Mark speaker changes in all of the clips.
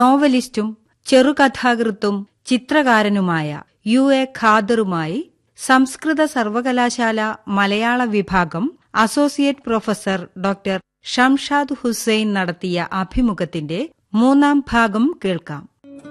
Speaker 1: നോവലിസ്റ്റും ചെറുകഥാകൃത്തും ചിത്രകാരനുമായ U A ഖാദറുമായി സംസ്കൃത സർവകലാശാല മലയാള വിഭാഗം associate professor doctor Shamshad Hussain നടത്തിയ അഭിമുഖത്തിന്റെ മൂന്നാം ഭാഗം കേൾക്കാം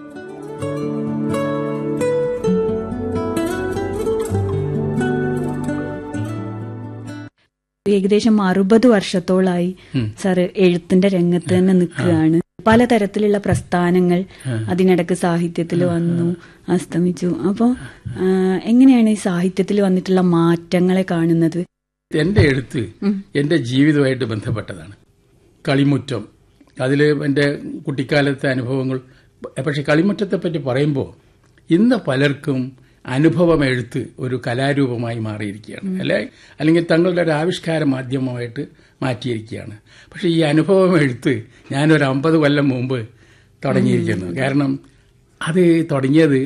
Speaker 2: ഏകദേശം അറുപത് വർഷത്തോളായി സാറ് എഴുത്തിന്റെ രംഗത്ത് തന്നെ നിൽക്കുകയാണ് പലതരത്തിലുള്ള പ്രസ്ഥാനങ്ങൾ അതിനിടക്ക് സാഹിത്യത്തിൽ വന്നു അസ്തമിച്ചു അപ്പോ ആ, എങ്ങനെയാണ് ഈ സാഹിത്യത്തിൽ വന്നിട്ടുള്ള മാറ്റങ്ങളെ കാണുന്നത്
Speaker 3: എന്റെ എഴുത്ത് എന്റെ ജീവിതമായിട്ട് ബന്ധപ്പെട്ടതാണ് കളിമുറ്റം അതിൽ എൻ്റെ കുട്ടിക്കാലത്തെ അനുഭവങ്ങൾ പക്ഷെ കളിമുറ്റത്തെ പറ്റി പറയുമ്പോൾ ഇന്ന് പലർക്കും അനുഭവം എഴുത്ത് ഒരു കലാരൂപമായി മാറിയിരിക്കുകയാണ് അല്ലെ അല്ലെങ്കിൽ തങ്ങളുടെ ഒരു ആവിഷ്കാര മാധ്യമമായിട്ട് മാറ്റിയിരിക്കുകയാണ് പക്ഷെ ഈ അനുഭവം എഴുത്ത് ഞാനൊരു അമ്പത് കൊല്ലം മുമ്പ് തുടങ്ങിയിരിക്കുന്നു കാരണം അത് തുടങ്ങിയത്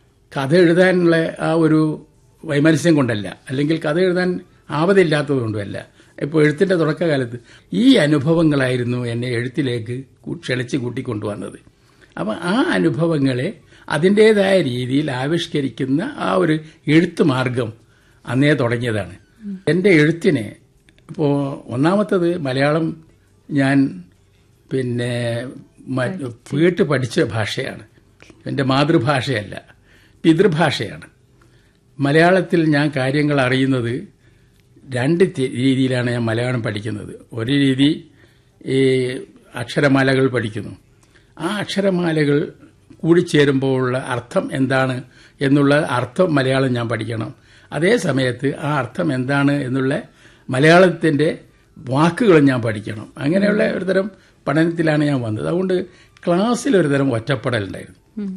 Speaker 3: കഥ എഴുതാനുള്ള ആ ഒരു വൈമനസ്യം കൊണ്ടല്ല അല്ലെങ്കിൽ കഥ എഴുതാൻ ആവതില്ലാത്തതുകൊണ്ടുമല്ല ഇപ്പോൾ എഴുത്തിന്റെ തുടക്കകാലത്ത് ഈ അനുഭവങ്ങളായിരുന്നു എന്നെ എഴുത്തിലേക്ക് കു- ക്ഷണിച്ച് കൂട്ടിക്കൊണ്ടുവന്നത് അപ്പം ആ അനുഭവങ്ങളെ അതിൻ്റെതായ രീതിയിൽ ആവിഷ്കരിക്കുന്ന ആ ഒരു എഴുത്ത് മാർഗം അന്നേ തുടങ്ങിയതാണ് എൻ്റെ എഴുത്തിനെ ഇപ്പോൾ ഒന്നാമത്തത് മലയാളം ഞാൻ പിന്നെ മ- വീട്ട് പഠിച്ച ഭാഷയാണ് എൻ്റെ മാതൃഭാഷയല്ല പിതൃഭാഷയാണ് മലയാളത്തിൽ ഞാൻ കാര്യങ്ങൾ അറിയുന്നത് രണ്ട് തി- രീതിയിലാണ് ഞാൻ മലയാളം പഠിക്കുന്നത് ഒരു രീതി ഈ അക്ഷരമാലകൾ പഠിക്കുന്നു ആ അക്ഷരമാലകൾ കൂടിച്ചേരുമ്പോഴുള്ള അർത്ഥം എന്താണ് എന്നുള്ള അർത്ഥം മലയാളം ഞാൻ പഠിക്കണം അതേ സമയത്ത് ആ അർത്ഥം എന്താണ് എന്നുള്ള മലയാളത്തിന്റെ വാക്കുകളും ഞാൻ പഠിക്കണം അങ്ങനെയുള്ള ഒരുതരം പഠനത്തിലാണ് ഞാൻ വന്നത് അതുകൊണ്ട് ക്ലാസ്സിൽ ഒരുതരം ഒറ്റപ്പെടലുണ്ടായിരുന്നു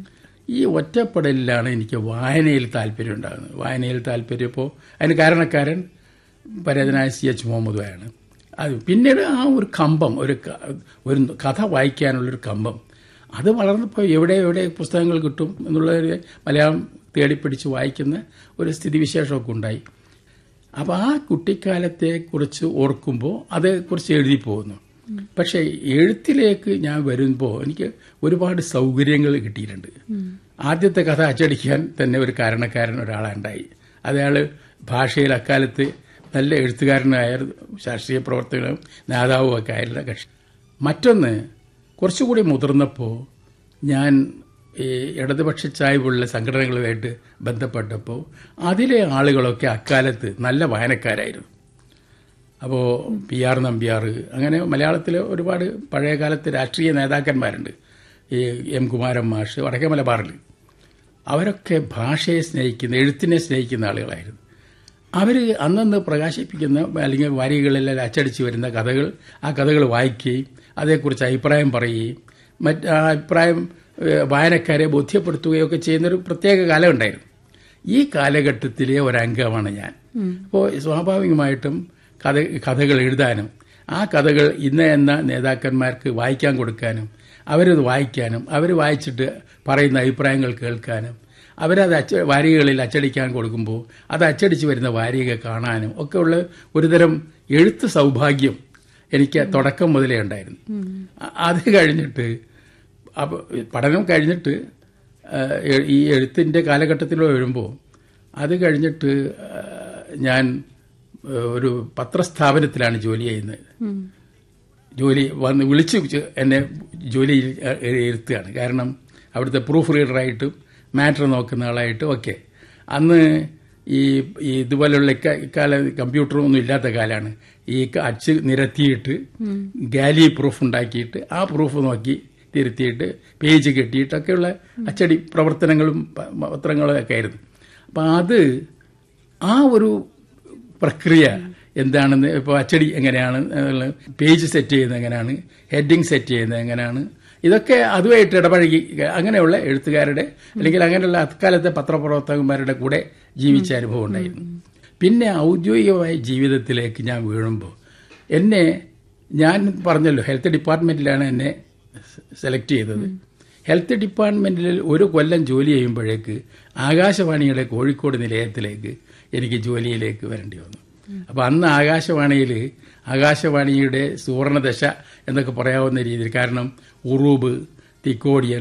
Speaker 3: ഈ ഒറ്റപ്പെടലിലാണ് എനിക്ക് വായനയിൽ താല്പര്യം ഉണ്ടാകുന്നത് വായനയിൽ താല്പര്യം ഇപ്പോൾ അതിന് കാരണക്കാരൻ പരേതനായ സി എച്ച് മുഹമ്മദുമാണ് അത് പിന്നീട് ആ ഒരു കമ്പം ഒരു ക- ഒരു കഥ വായിക്കാനുള്ളൊരു കമ്പം അത് വളർന്നപ്പോൾ എവിടെ എവിടെ പുസ്തകങ്ങൾ കിട്ടും എന്നുള്ള ഒരു മലയാളം തേടിപ്പിടിച്ച് വായിക്കുന്ന ഒരു സ്ഥിതിവിശേഷമൊക്കെ ഉണ്ടായി അപ്പോൾ ആ കുട്ടിക്കാലത്തെ കുറിച്ച് ഓർക്കുമ്പോൾ അതേക്കുറിച്ച് എഴുതി പോകുന്നു പക്ഷെ എഴുത്തിലേക്ക് ഞാൻ വരുമ്പോൾ എനിക്ക് ഒരുപാട് സൗകര്യങ്ങൾ കിട്ടിയിട്ടുണ്ട് ആദ്യത്തെ കഥ അച്ചടിക്കാൻ തന്നെ ഒരു കാരണക്കാരൻ ഒരാളുണ്ടായി അയാൾ ഭാഷയിൽ അക്കാലത്ത് നല്ല എഴുത്തുകാരനായ രാഷ്ട്രീയ പ്രവർത്തകനും നേതാവും ഒക്കെ ആയിരുന്ന കക്ഷി മറ്റൊന്ന് കുറച്ചുകൂടി മുതിർന്നപ്പോൾ ഞാൻ ഈ ഇടതുപക്ഷ ചായ്വുള്ള സംഘടനകളുമായിട്ട് ബന്ധപ്പെട്ടപ്പോൾ അതിലെ ആളുകളൊക്കെ അക്കാലത്ത് നല്ല വായനക്കാരായിരുന്നു അപ്പോൾ പി ആർ നമ്പ്യാർ അങ്ങനെ മലയാളത്തിലെ ഒരുപാട് പഴയകാലത്ത് രാഷ്ട്രീയ നേതാക്കന്മാരുണ്ട് ഈ എം കുമാരൻ മാഷ് വടക്കേ മലബാറിൽ അവരൊക്കെ ഭാഷയെ സ്നേഹിക്കുന്ന എഴുത്തിനെ സ്നേഹിക്കുന്ന ആളുകളായിരുന്നു അവർ അന്നന്ന് പ്രകാശിപ്പിക്കുന്ന അല്ലെങ്കിൽ വാരികളിലെല്ലാം അച്ചടിച്ച് വരുന്ന കഥകൾ ആ കഥകൾ വായിക്കുകയും അതേക്കുറിച്ച് അഭിപ്രായം പറയുകയും മറ്റ് ആ അഭിപ്രായം ഏഹ്, വായനക്കാരെ ബോധ്യപ്പെടുത്തുകയൊക്കെ ചെയ്യുന്നൊരു പ്രത്യേക കാലം ഉണ്ടായിരുന്നു ഈ കാലഘട്ടത്തിലെ ഒരംഗമാണ് ഞാൻ അപ്പോൾ സ്വാഭാവികമായിട്ടും കഥ കഥകൾ എഴുതാനും ആ കഥകൾ ഇന്ന എന്ന നേതാക്കന്മാർക്ക് വായിക്കാൻ കൊടുക്കാനും അവരത് വായിക്കാനും അവർ വായിച്ചിട്ട് പറയുന്ന അഭിപ്രായങ്ങൾ കേൾക്കാനും അവരത് അച്ച വാരികകളിൽ അച്ചടിക്കാൻ കൊടുക്കുമ്പോൾ അത് അച്ചടിച്ച് വരുന്ന വാരിക കാണാനും ഒക്കെ ഉള്ള ഒരുതരം എഴുത്ത് സൗഭാഗ്യം എനിക്ക് തുടക്കം മുതലേ ഉണ്ടായിരുന്നു അ- അത് കഴിഞ്ഞിട്ട് അപ്പോൾ പഠനം കഴിഞ്ഞിട്ട് ആ, എ- ഈ എഴുത്തിന്റെ കാലഘട്ടത്തിൽ വരുമ്പോൾ അത് കഴിഞ്ഞിട്ട് ആ, ഞാൻ ആ, ഒരു പത്രസ്ഥാപനത്തിലാണ് ജോലി ചെയ്യുന്നത് ജോലി വന്ന് വിളിച്ച് ചെ- എന്നെ ജോലിയിൽ എ- ഇരുത്തുകയാണ് കാരണം അവിടുത്തെ പ്രൂഫ് റീഡറായിട്ടും മാറ്റർ നോക്കുന്ന ആളായിട്ടും ഒക്കെ അന്ന് ഈ ഈ ഇതുപോലുള്ള ഇക്ക- ഇക്കാല കമ്പ്യൂട്ടറും ഒന്നും ഇല്ലാത്ത കാലമാണ് ഈ ക- അച്ച് നിരത്തിയിട്ട് ഗാലി പ്രൂഫ് ഉണ്ടാക്കിയിട്ട് ആ പ്രൂഫ് നോക്കി തിരുത്തിയിട്ട് പേജ് കെട്ടിയിട്ടൊക്കെയുള്ള അച്ചടി പ്രവർത്തനങ്ങളും പ- പത്രങ്ങളും ഒക്കെ ആയിരുന്നു അപ്പം അത് ആ ഒരു പ്രക്രിയ എന്താണെന്ന് ഇപ്പോൾ അച്ചടി എങ്ങനെയാണ് എന്നുള്ള പേജ് സെറ്റ് ചെയ്യുന്നത് എങ്ങനെയാണ് ഹെഡിങ് സെറ്റ് ചെയ്യുന്നത് എങ്ങനെയാണ് ഇതൊക്കെ അതുമായിട്ട് ഇടപഴകി അങ്ങനെയുള്ള എഴുത്തുകാരുടെ അല്ലെങ്കിൽ അങ്ങനെയുള്ള അക്കാലത്തെ പത്രപ്രവർത്തകന്മാരുടെ കൂടെ ജീവിച്ച അനുഭവം ഉണ്ടായിരുന്നു പിന്നെ ഔദ്യോഗികമായ ജീവിതത്തിലേക്ക് ഞാൻ വീഴുമ്പോൾ എന്നെ ഞാൻ പറഞ്ഞല്ലോ ഹെൽത്ത് ഡിപ്പാർട്ട്മെന്റിലാണ് എന്നെ സെലക്ട് ചെയ്തത് ഹെൽത്ത് ഡിപ്പാർട്ട്മെന്റിൽ ഒരു കൊല്ലം ജോലി ചെയ്യുമ്പോഴേക്ക് ആകാശവാണിയുടെ കോഴിക്കോട് നിലയത്തിലേക്ക് എനിക്ക് ജോലിയിലേക്ക് വരേണ്ടി വന്നു അപ്പൊ അന്ന് ആകാശവാണിയിൽ ആകാശവാണിയുടെ സുവർണദശ എന്നൊക്കെ പറയാവുന്ന രീതിയിൽ കാരണം ഉറൂബ് തിക്കോടിയൻ